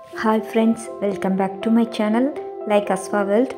hi friends welcome back to my channel like அஸ்வா வெல்ட்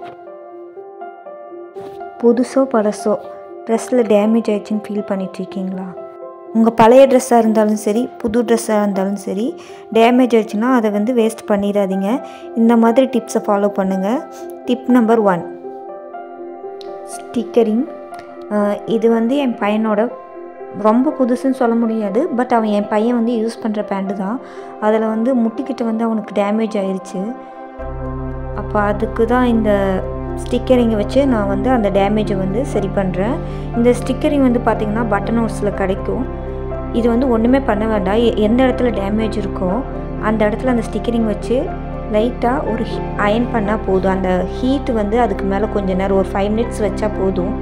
புதுசோ பழசோ ட்ரெஸ்ஸில் டேமேஜ் ஆயிடுச்சுன்னு ஃபீல் பண்ணிகிட்ருக்கீங்களா உங்கள் பழைய ட்ரெஸ்ஸாக இருந்தாலும் சரி புது ட்ரெஸ்ஸாக இருந்தாலும் சரி டேமேஜ் ஆயிடுச்சுன்னா அதை வந்து வேஸ்ட் பண்ணிடாதீங்க இந்த மாதிரி டிப்ஸை ஃபாலோ பண்ணுங்கள் டிப் நம்பர் ஒன் ஸ்டிக்கரிங் இது வந்து என் பையனோட ரொம்ப புதுசுன்னு சொல்ல முடியாது பட் அவன் என் பையன் வந்து யூஸ் பண்ணுற பேண்ட்டு தான் அதில் வந்து முட்டிக்கிட்ட வந்து அவனுக்கு டேமேஜ் ஆயிடுச்சு அப்போ அதுக்கு தான் இந்த ஸ்டிக்கரிங்கை வச்சு நான் வந்து அந்த டேமேஜை வந்து சரி பண்ணுறேன் இந்த ஸ்டிக்கரிங் வந்து பார்த்திங்கன்னா பட்டன் ஹவுஸில் கிடைக்கும் இது வந்து ஒன்றுமே பண்ண வேண்டாம் எ- எந்த இடத்துல டேமேஜ் இருக்கோ அந்த இடத்துல அந்த ஸ்டிக்கரிங் வச்சு லைட்டாக ஒரு அயன் பண்ணால் போதும் அந்த ஹீட் வந்து அதுக்கு மேலே கொஞ்ச நேரம் ஒரு ஃபைவ் மினிட்ஸ் வச்சா போதும்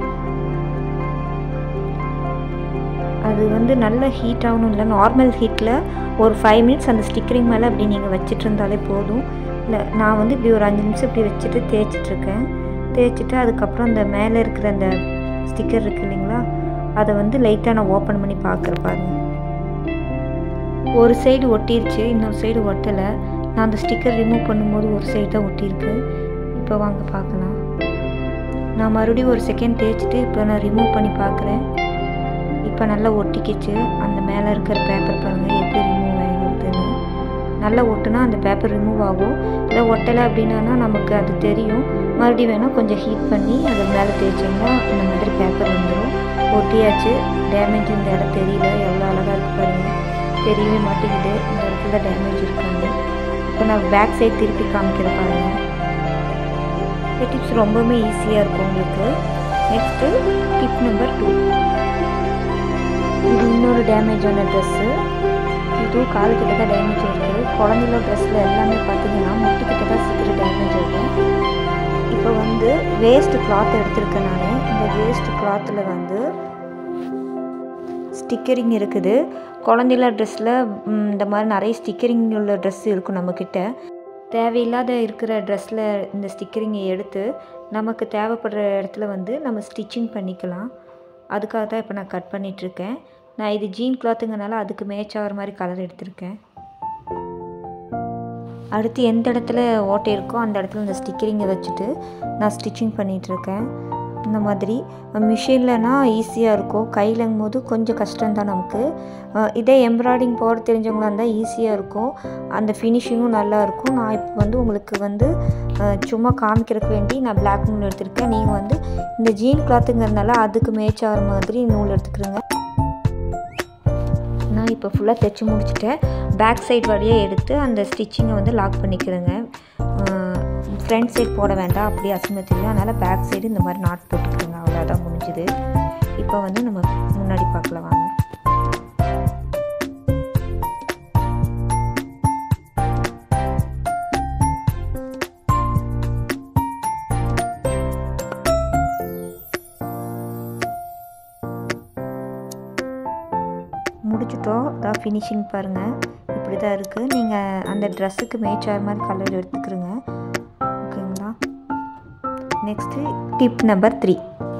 அது வந்து நல்ல ஹீட் ஆகணும் இல்லை நார்மல் ஹீட்டில் ஒரு ஃபைவ் மினிட்ஸ் அந்த ஸ்டிக்கரிங் மேலே அப்படி நீங்கள் வச்சுட்டு இருந்தாலே போதும் இல்லை நான் வந்து இப்படி ஒரு அஞ்சு நிமிஷம் இப்படி வச்சுட்டு தேய்ச்சிட்ருக்கேன் தேய்ச்சிட்டு அதுக்கப்புறம் அந்த மேலே இருக்கிற அந்த ஸ்டிக்கர் இருக்கு இல்லைங்களா அதை வந்து லைட்டாக நான் ஓப்பன் பண்ணி பார்க்குறேன் பாருங்க ஒரு சைடு ஒட்டிருச்சு இன்னொரு சைடு ஒட்டலை நான் அந்த ஸ்டிக்கர் ரிமூவ் பண்ணும்போது ஒரு சைடு தான் ஒட்டியிருக்கு இப்போ வாங்க பார்க்கலாம் நான் மறுபடியும் ஒரு செகண்ட் தேய்ச்சிட்டு இப்போ நான் ரிமூவ் பண்ணி பார்க்குறேன் இப்போ நல்லா ஒட்டிக்கிச்சு அந்த மேலே இருக்கிற பேப்பர் பாருங்கள் எப்படி ரிமூவ் ஆகிடுதுன்னு நல்லா ஒட்டுனா அந்த பேப்பர் ரிமூவ் ஆகும் இல்லை ஒட்டலை அப்படின்னா நமக்கு அது தெரியும் மறுபடியும் வேணால் கொஞ்சம் ஹீட் பண்ணி அது மேலே தேய்ச்சிங்கன்னா இந்த மாதிரி பேப்பர் வந்துடும் ஒட்டியாச்சு டேமேஜ் இந்த இடம் தெரியல எவ்வளோ அழகாக இருக்கு பாருங்கள் தெரியவே மாட்டேங்குது இந்த இடத்துல டேமேஜ் இருக்காங்க இப்போ நான் பேக் சைடு திருப்பி காமிக்கிறேன் பாருங்கள் இந்த டிப்ஸ் ரொம்பவுமே ஈஸியாக இருக்கும் உங்களுக்கு நெக்ஸ்ட்டு டிப் நம்பர் டூ இது இன்னொரு டேமேஜான ட்ரெஸ்ஸு இதுவும் கால் கிட்ட தான் டேமேஜ் இருக்குது குழந்தைங்கள ட்ரெஸ்ஸில் எல்லாமே பார்த்தீங்கன்னா முட்டுக்கிட்ட தான் சீக்கிரம் டேமேஜ் ஆகும் இப்போ வந்து வேஸ்ட் கிளாத் எடுத்திருக்கேன் நான் இந்த வேஸ்ட் கிளாத்தில் வந்து ஸ்டிக்கரிங் இருக்குது குழந்தைல ட்ரெஸ்ஸில் இந்த மாதிரி நிறைய ஸ்டிக்கரிங் உள்ள ட்ரெஸ் இருக்கும் நம்மக்கிட்ட தேவையில்லாத இருக்கிற ட்ரெஸ்ஸில் இந்த ஸ்டிக்கரிங்கை எடுத்து நமக்கு தேவைப்படுற இடத்துல வந்து நம்ம ஸ்டிச்சிங் பண்ணிக்கலாம் அதுக்காக தான் இப்போ நான் கட் பண்ணிகிட்ருக்கேன் நான் இது ஜீன் கிளாத்துங்கனால அதுக்கு மேட்ச் ஆகிற மாதிரி கலர் எடுத்திருக்கேன் அடுத்து எந்த இடத்துல ஓட்டை இருக்கோ அந்த இடத்துல இந்த ஸ்டிக்கரிங்கை வச்சுட்டு நான் ஸ்டிச்சிங் பண்ணிகிட்ருக்கேன் இந்த மாதிரி மிஷின்லனா ஈஸியாக இருக்கும் கையிலங்கும் போது கொஞ்சம் கஷ்டம்தான் நமக்கு அஹ் இதே எம்ப்ராய்டிங் போட தெரிஞ்சவங்களா இருந்தால் ஈஸியாக இருக்கும் அந்த ஃபினிஷிங்கும் நல்லா இருக்கும் நான் இப்போ வந்து உங்களுக்கு வந்து அஹ் சும்மா காமிக்கிறதுக்கு வேண்டி நான் பிளாக் நூல் எடுத்திருக்கேன் நீங்கள் வந்து இந்த ஜீன் கிளாத்துங்கிறதுனால அதுக்கு மேட்ச் ஆகிற மாதிரி நூல் எடுத்துக்கிறேங்க நான் இப்போ ஃபுல்லாக தைச்சி முடிச்சிட்டேன் பேக் சைடு வழியாக எடுத்து அந்த ஸ்டிச்சிங்கை வந்து லாக் பண்ணிக்கிறேங்க ஃப்ரண்ட் சைடு போட வேண்டாம் அப்படியே அசிங்க தெரியும் அதனால் பேக் சைடு இந்த மாதிரி நாட் போட்டுக்கிறேங்க அவ்வளோதான் முடிஞ்சுது இப்போ வந்து நம்ம முன்னாடி பார்க்கலாம் வாங்க முடிச்சிட்டோம் தான் ஃபினிஷிங் பாருங்கள் இப்படி தான் இருக்குது நீங்கள் அந்த ட்ரெஸ்ஸுக்கு மேட்ச் ஆகிற மாதிரி கலர் எடுத்துக்கிறோங்க ஓகேங்களா நெக்ஸ்ட்டு டிப் நம்பர் த்ரீ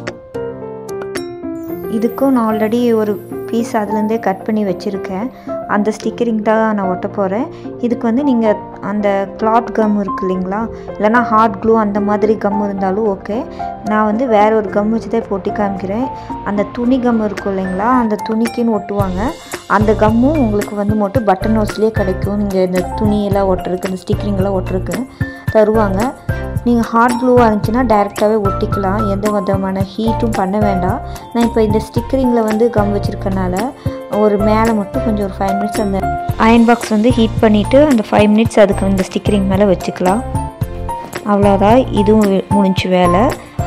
இதுக்கும் நான் ஆல்ரெடி ஒரு பீஸ் அதுலேருந்தே கட் பண்ணி வச்சுருக்கேன் அந்த ஸ்டிக்கரிங் தான் நான் ஒட்ட போகிறேன் இதுக்கு வந்து நீங்கள் அந்த கிளாத் கம் இருக்கு இல்லைங்களா இல்லைனா ஹார்ட் க்ளூ அந்த மாதிரி கம் இருந்தாலும் ஓகே நான் வந்து வேற ஒரு கம் வச்சு தான் போட்டி காமிக்கிறேன் அந்த துணி கம் இருக்கும் இல்லைங்களா அந்த துணிக்குன்னு ஒட்டுவாங்க அந்த கம்மும் உங்களுக்கு வந்து மட்டும் பட்டன் ஹவுஸ்லேயே கிடைக்கும் நீங்கள் இந்த துணியெல்லாம் ஒட்டுறதுக்கு இந்த ஸ்டிக்கரிங்கெல்லாம் ஒட்டுறதுக்கு தருவாங்க நீங்கள் ஹார்ட் க்ளூவாக இருந்துச்சுன்னா டைரெக்டாகவே ஒட்டிக்கலாம் எந்த விதமான ஹீட்டும் பண்ண வேண்டாம் நான் இப்போ இந்த ஸ்டிக்கரிங்கில் வந்து கம் வச்சுருக்கனால ஒரு மேலே மட்டும் கொஞ்சம் ஒரு ஃபைவ் மினிட்ஸ் அந்த அயன் பாக்ஸ் வந்து ஹீட் பண்ணிவிட்டு அந்த ஃபைவ் மினிட்ஸ் அதுக்கு இந்த ஸ்டிக்கரிங் மேலே வச்சுக்கலாம் அவ்வளோதான் இதுவும் முடிஞ்சு வேலை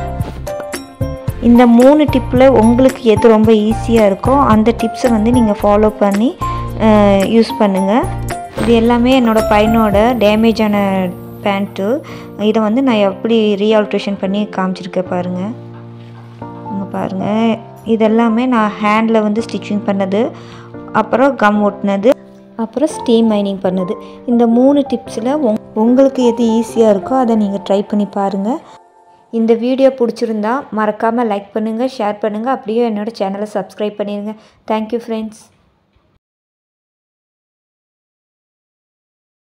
இந்த மூணு டிப்பில் உங்களுக்கு எது ரொம்ப ஈஸியாக இருக்கோ அந்த டிப்ஸை வந்து நீங்கள் ஃபாலோ பண்ணி யூஸ் பண்ணுங்கள் இது எல்லாமே என்னோடய பையனோட டேமேஜான பேண்ட்டு இதை வந்து நான் எப்படி ரீஆல்ட்ரேஷன் பண்ணி காமிச்சிருக்கேன் பாருங்கள் இங்கே பாருங்கள் இதெல்லாமே நான் ஹேண்டில் வந்து ஸ்டிச்சிங் பண்ணது அப்புறம் கம் ஒட்டினது அப்புறம் ஸ்டீம் மைனிங் பண்ணது இந்த மூணு டிப்ஸில் உங் உங்களுக்கு எது ஈஸியாக இருக்கோ அதை நீங்கள் ட்ரை பண்ணி பாருங்கள் இந்த வீடியோ பிடிச்சிருந்தா மறக்காமல் லைக் பண்ணுங்கள் ஷேர் பண்ணுங்கள் அப்படியே என்னோடய சேனலை சப்ஸ்கிரைப் பண்ணிடுங்க தேங்க்யூ ஃப்ரெண்ட்ஸ்